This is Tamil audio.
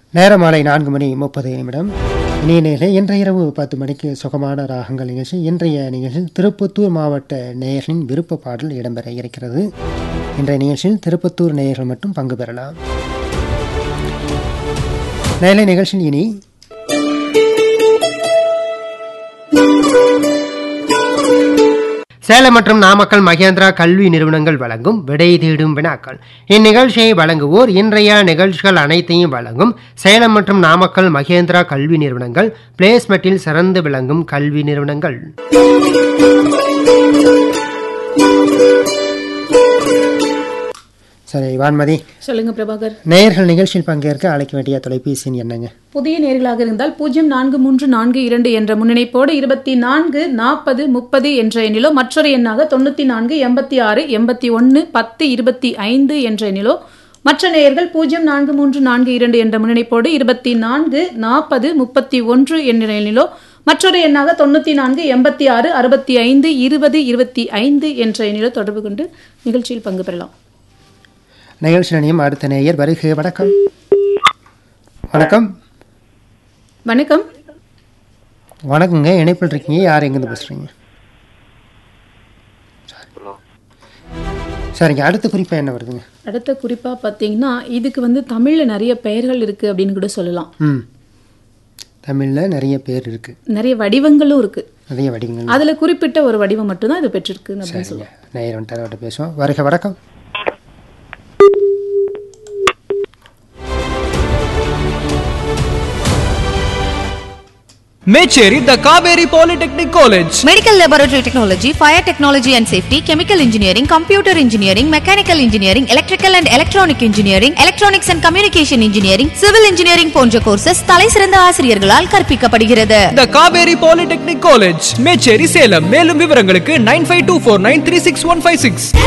நேரம் மாலை நான்கு மணி முப்பது நிமிடம் இனிய நேர்களே இன்றைய இரவு பத்து மணிக்கு சுகமான ராகங்கள் நிகழ்ச்சி இன்றைய நிகழ்ச்சியில் திருப்பத்தூர் மாவட்ட நேயர்களின் விருப்ப பாடல் இடம்பெற இருக்கிறது இன்றைய நிகழ்ச்சியில் திருப்பத்தூர் நேயர்கள் மட்டும் பங்கு பெறலாம் நேரலை நிகழ்ச்சியில் இனி சேலம் மற்றும் நாமக்கல் மகேந்திரா கல்வி நிறுவனங்கள் வழங்கும் விடை தேடும் வினாக்கள் இந்நிகழ்ச்சியை வழங்குவோர் இன்றைய நிகழ்ச்சிகள் அனைத்தையும் வழங்கும் சேலம் மற்றும் நாமக்கல் மகேந்திரா கல்வி நிறுவனங்கள் பிளேஸ்மெட்டில் சிறந்து விளங்கும் கல்வி நிறுவனங்கள் சரி வான்மதி சொல்லுங்க பிரபாகர் நேயர்கள் நிகழ்ச்சியில் பங்கேற்க அழைக்க வேண்டிய தொலைபேசி என்னங்க புதிய நேர்களாக இருந்தால் பூஜ்ஜியம் நான்கு மூன்று நான்கு இரண்டு என்ற முன்னிணைப்போடு இருபத்தி நான்கு நாற்பது முப்பது என்ற எண்ணிலோ மற்றொரு எண்ணாக தொண்ணூத்தி நான்கு எண்பத்தி ஆறு எண்பத்தி ஒன்று பத்து இருபத்தி ஐந்து என்ற எண்ணிலோ மற்ற நேயர்கள் பூஜ்ஜியம் நான்கு மூன்று நான்கு இரண்டு என்ற முன்னிணைப்போடு இருபத்தி நான்கு நாற்பது முப்பத்தி ஒன்று என்ற எண்ணிலோ மற்றொரு எண்ணாக தொண்ணூத்தி நான்கு எண்பத்தி ஆறு அறுபத்தி ஐந்து இருபது இருபத்தி ஐந்து என்ற எண்ணிலோ தொடர்பு கொண்டு நிகழ்ச்சியில் பங்கு பெறலாம் நிகழ்ச்சி நிலையம் அடுத்த நேயர் வருகை வணக்கம் வணக்கம் வணக்கம் வணக்கங்க இணைப்பில் இருக்கீங்க யார் எங்கேருந்து பேசுறீங்க சரிங்க அடுத்த குறிப்பாக என்ன வருதுங்க அடுத்த குறிப்பா பார்த்தீங்கன்னா இதுக்கு வந்து தமிழ்ல நிறைய பெயர்கள் இருக்கு அப்படின்னு கூட சொல்லலாம் ம் தமிழில் நிறைய பேர் இருக்கு நிறைய வடிவங்களும் இருக்கு நிறைய வடிவங்கள் அதுல குறிப்பிட்ட ஒரு வடிவம் மட்டும்தான் இது பெற்றிருக்கு அப்படின்னு சரிங்க நேயர் வந்துட்டு அவர்கிட்ட பேசுவோம் வருக வணக்கம் Mecheri the Kaveri polytechnic college Medical Laboratory Technology, Fire Technology and Safety, Chemical Engineering, Computer Engineering, Mechanical Engineering, Electrical and Electronic Engineering, Electronics and Communication Engineering, Civil Engineering போன்ற கோர்சஸ் தலைசிறந்த ஆசிரியர்களால் கற்பிக்கப்படுகிறது the Kaveri polytechnic college Mecheri Salem மேலும் விவரங்களுக்கு nine five two four nine three six one five six